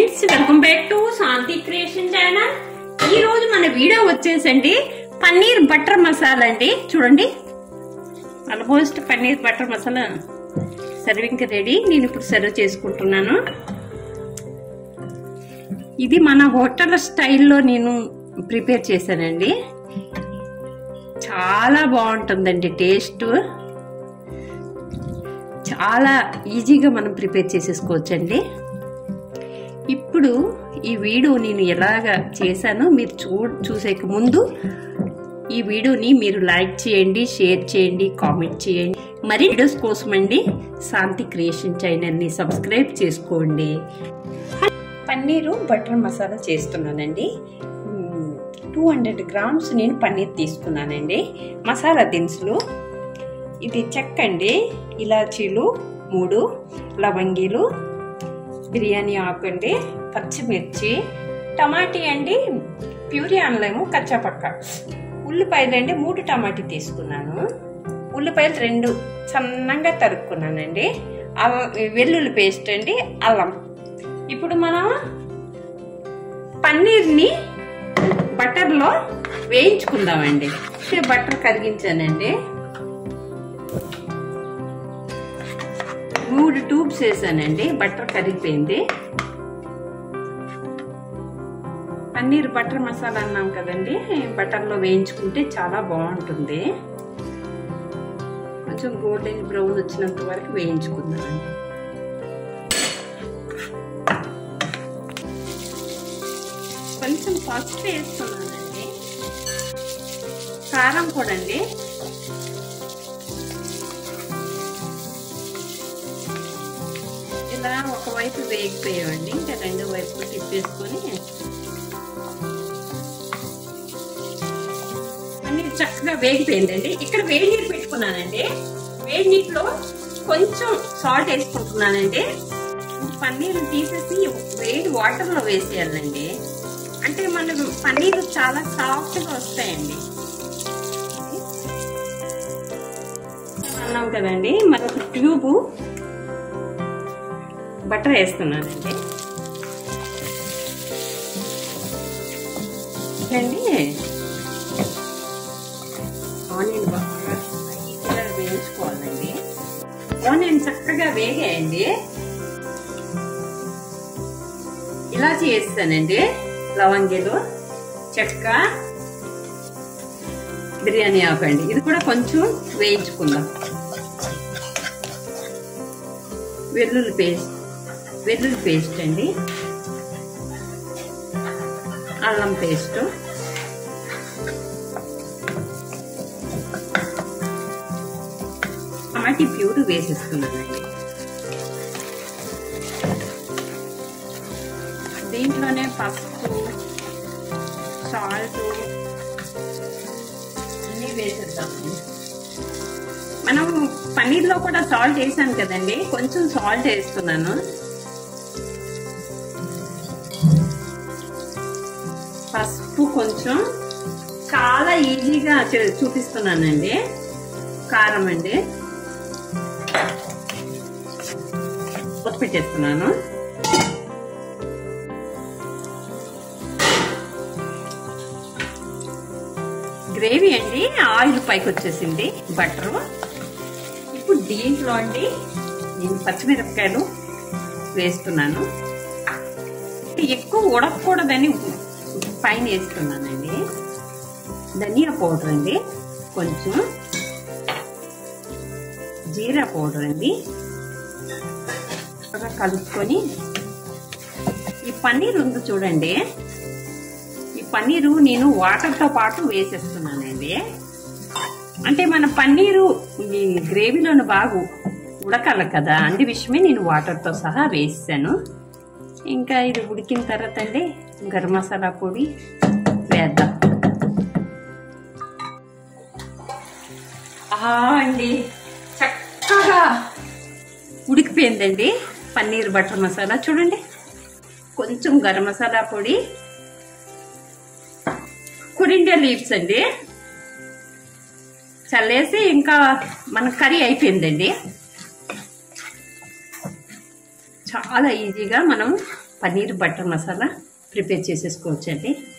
friends welcome back to Shanti creation channel ఈ రోజు మన వీడియో వచ్చేసండి పన్నీర్ బటర్ మసాలా అండి చూడండి almost paneer butter masala serving ready నేను ఇప్పుడు సర్వ్ చేసుకుంటున్నాను ఇది మన హోటల్ స్టైల్లో నేను ప్రిపేర్ చేశానండి చాలా బాగుంటుందండి టేస్ట్ చాలా ఈజీగా మనం ప్రిపేర్ చేసేసుకోవచ్చండి ఇప్పుడు ఈ వీడియో నేను ఎలాగ చేశానో మీరు చూ చూసేక ముందు ఈ వీడియోని మీరు లైక్ చేయండి షేర్ చేయండి కామెంట్ చేయండి మరి వీడియోస్ కోసమండి శాంతి క్రియేషన్ ఛానల్ని సబ్స్క్రైబ్ చేసుకోండి పన్నీరు బటర్ మసాలా చేస్తున్నానండి టూ హండ్రెడ్ గ్రామ్స్ నేను పన్నీర్ తీసుకున్నానండి మసాలా దినుసులు ఇది చెక్క అండి ఇలాచీలు మూడు లవంగీలు బిర్యానీ ఆకు అండి పచ్చిమిర్చి టమాటీ అండి ప్యూరీ అనలేము కచ్చాపక్క ఉల్లిపాయలు అండి మూడు టమాటీ తీసుకున్నాను ఉల్లిపాయలు రెండు సన్నంగా తరుక్కున్నానండి వెల్లుల్లి పేస్ట్ అండి అల్లం ఇప్పుడు మనం పన్నీర్ని బటర్లో వేయించుకుందామండి బటర్ కరిగించానండి మూడు ట్యూబ్స్ వేసానండి బటర్ కరిగిపోయింది పన్నీర్ బటర్ మసాలా అన్నాం కదండి బటర్లో వేయించుకుంటే చాలా బాగుంటుంది కొంచెం గోల్డెన్ బ్రౌన్ వచ్చినంత వరకు వేయించుకుందామండి కొంచెం పసుపు వేస్తున్నానండి కారం కూడా అండి ఇలా ఒకవైపు వేగిపోయామండి ఇంకా రెండు వైపులు తిప్పేసుకొని అన్ని చక్కగా వేగిపోయిందండి ఇక్కడ వేడి నీరు పెట్టుకున్నానండి వేడి నీటిలో కొంచెం సాల్ట్ వేసుకుంటున్నానండి పన్నీర్ తీసేసి వేడి వాటర్లో వేసేయాలండి అంటే మన పన్నీర్ చాలా సాఫ్ట్గా వస్తాయండి అన్నాం కదండి మరొక ట్యూబు బటర్ వేస్తున్నానండి అండి ఆనియన్ బాగా కలర్ వేయించుకోవాలండి ఆనియన్ చక్కగా వేగాయండి ఇలా చేస్తానండి లవంగిలు చెక్క బిర్యానీ ఆకండి ఇది కూడా కొంచెం వేయించుకుందాం వెల్లుల్లి పేస్ట్ వెల్లుల్లి పేస్ట్ అండి అల్లం పేస్ట్ టమాటీ ప్యూర్ వేసేస్తున్నానండి దీంట్లోనే పసుపు సాల్ట్ అన్నీ వేసేద్దామండి మనం పన్నీర్లో కూడా సాల్ట్ వేసాను కదండి కొంచెం సాల్ట్ వేస్తున్నాను పసుపు కొంచెం చాలా ఈజీగా చూపిస్తున్నానండి కారం అండి ఉత్తి పెట్టేస్తున్నాను గ్రేవీ అండి ఆయిల్ పైకి వచ్చేసింది బటర్ ఇప్పుడు దీంట్లో అండి నేను పచ్చిమిరపకాయలు వేస్తున్నాను ఎక్కువ ఉడకకూడదని పైన వేస్తున్నానండి ధనియా పౌడర్ అండి కొంచెం జీరా పౌడర్ అండి కలుపుకొని ఈ పన్నీర్ ఉంది చూడండి ఈ పన్నీరు నేను వాటర్తో పాటు వేసేస్తున్నానండి అంటే మన పన్నీరు ఈ గ్రేవీలోని బాగు ఉడకాలి కదా అందు విషయమే నేను వాటర్తో సహా వేసాను ఇంకా ఇది ఉడికిన తర్వాత అండి గరం మసాలా పొడి వేద్దాం అండి చక్కగా ఉడికిపోయిందండి పన్నీర్ బటర్ మసాలా చూడండి కొంచెం గరం మసాలా పొడి కురిండా లీవ్స్ అండి చల్లేసి ఇంకా మన కర్రీ అయిపోయిందండి చాలా ఈజీగా మనం పన్నీర్ బటర్ మసాలా ప్రిపేర్ చేసేసుకోవచ్చండి